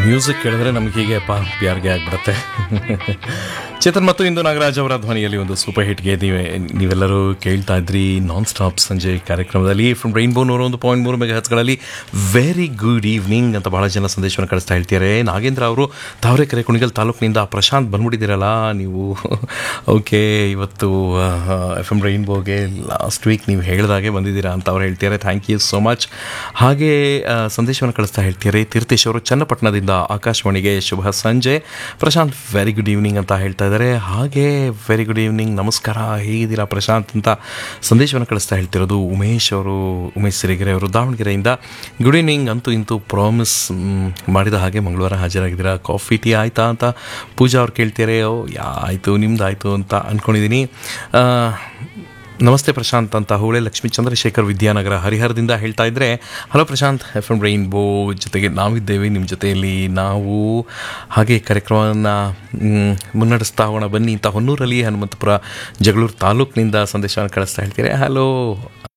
music ಕೇಳಿದ್ರೆ ನಮ್ಗೆ ಹೀಗೆ ಪಾ ಪ್ಯಾರ್ಗೆ ಆಗ್ಬಿಡತ್ತೆ ಚೇತನ್ ಮತ್ತು ಇಂದು ನಾಗರಾಜ್ ಅವರ ಧ್ವನಿಯಲ್ಲಿ ಒಂದು ಸೂಪರ್ ಹಿಟ್ಗೆ ನೀವೇ ನೀವೆಲ್ಲರೂ ಕೇಳ್ತಾ ಇದ್ರಿ ನಾನ್ ಸ್ಟಾಪ್ ಸಂಜೆ ಕಾರ್ಯಕ್ರಮದಲ್ಲಿ ಫ್ರಮ್ ರೈನ್ಬೋ ನೂರ ಒಂದು ಪಾಯಿಂಟ್ ಮೂರು ಮೆಗಾ ಹಚ್ಗಳಲ್ಲಿ ವೆರಿ ಗುಡ್ ಈವ್ನಿಂಗ್ ಅಂತ ಬಹಳ ಜನ ಸಂದೇಶವನ್ನು ಕಳಿಸ್ತಾ ಹೇಳ್ತಾರೆ ನಾಗೇಂದ್ರ ಅವರು ತಾವರೆಕೆರೆ ಕುಣಿಗಲ್ ತಾಲೂಕಿನಿಂದ ಪ್ರಶಾಂತ್ ಬಂದ್ಬಿಟ್ಟಿದ್ದೀರಲ್ಲ ನೀವು ಓಕೆ ಇವತ್ತು ಎಫ್ ಎಮ್ ರೈನ್ಬೋಗೆ ಲಾಸ್ಟ್ ವೀಕ್ ನೀವು ಹೇಳಿದಾಗೆ ಬಂದಿದ್ದೀರಾ ಅಂತ ಅವ್ರು ಹೇಳ್ತಾರೆ ಥ್ಯಾಂಕ್ ಯು ಸೋ ಮಚ್ ಹಾಗೆ ಆ, ಸಂದೇಶವನ್ನು ಕಳಿಸ್ತಾ ಹೇಳ್ತಾರೆ ತೀರ್ಥೇಶ್ ಅವರು ಚನ್ನಪಟ್ಟಣದಿಂದ ಆಕಾಶವಾಣಿಗೆ ಶುಭ ಸಂಜೆ ಪ್ರಶಾಂತ್ ವೆರಿ ಗುಡ್ ಈವ್ನಿಂಗ್ ಅಂತ ಹೇಳ್ತಾ ಇದ್ದಾರೆ ಹಾಗೆ ವೆರಿ ಗುಡ್ ಈವ್ನಿಂಗ್ ನಮಸ್ಕಾರ ಹೇಗಿದ್ದೀರಾ ಪ್ರಶಾಂತ್ ಅಂತ ಸಂದೇಶವನ್ನು ಕಳಿಸ್ತಾ ಹೇಳ್ತಿರೋದು ಉಮೇಶ್ ಅವರು ಉಮೇಶ್ ಸಿರಿಗೆರೆ ಅವರು ದಾವಣಗೆರೆಯಿಂದ ಗುಡ್ ಈವ್ನಿಂಗ್ ಅಂತೂ ಇಂತೂ ಪ್ರಾಮಿಸ್ ಮಾಡಿದ ಹಾಗೆ ಮಂಗಳವಾರ ಹಾಜರಾಗಿದ್ದೀರಾ ಕಾಫಿ ಟೀ ಆಯ್ತಾ ಅಂತ ಪೂಜಾ ಅವ್ರು ಕೇಳ್ತಾರೆ ಓ ಯಾ ಆಯಿತು ನಿಮ್ದು ಆಯಿತು ಅಂತ ಅಂದ್ಕೊಂಡಿದ್ದೀನಿ ನಮಸ್ತೆ ಪ್ರಶಾಂತ್ ಅಂತ ಹೂಳೆ ಲಕ್ಷ್ಮೀ ಚಂದ್ರಶೇಖರ್ ವಿದ್ಯಾನಗರ ಹರಿಹರದಿಂದ ಹೇಳ್ತಾ ಇದ್ರೆ hello Prashanth F M Rainbow ಜೊತೆಗೆ ನಾವಿದ್ದೇವೆ ನಿಮ್ಮ ಜೊತೆಯಲ್ಲಿ ನಾವು ಹಾಗೆ ಕಾರ್ಯಕ್ರಮವನ್ನು ಮುನ್ನಡೆಸ್ತಾ ಹೋಗೋಣ ಬನ್ನಿ ಅಂತ ಹೊನ್ನೂರಲ್ಲಿ ಹನುಮಂತಪುರ ಜಗಳೂರು ತಾಲೂಕಿನಿಂದ ಸಂದೇಶವನ್ನು ಕಳಿಸ್ತಾ ಹೇಳ್ತೀರಿ ಹಲೋ